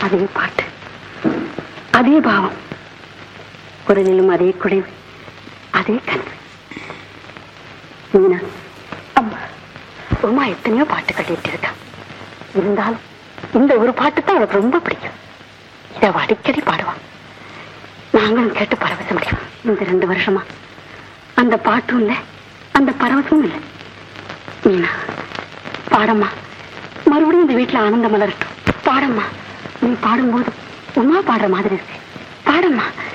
அதே பாட்டு அதே பாவம் குரலிலும் அதே குடைவு அதே கனவு மீனா அம்மா உமா எத்தனையோ பாட்டு கட்டிட்டு இருக்கா இருந்தாலும் இந்த ஒரு பாட்டு தான் அவளுக்கு ரொம்ப பிடிக்கும் இதை அவ அடிக்கடி பாடுவான் நாங்களும் கேட்டு பரவசம் அடைவோம் இந்த ரெண்டு வருஷமா அந்த பாட்டும் இல்லை அந்த பரவசமும் இல்லை மீனா பாடம்மா மறுபடியும் இந்த வீட்டுல ஆனந்தம் மலரட்டும் பாடம்மா நீ பாடும்போது உமா பாடுற மாதிரி இருக்கு பாடம்மா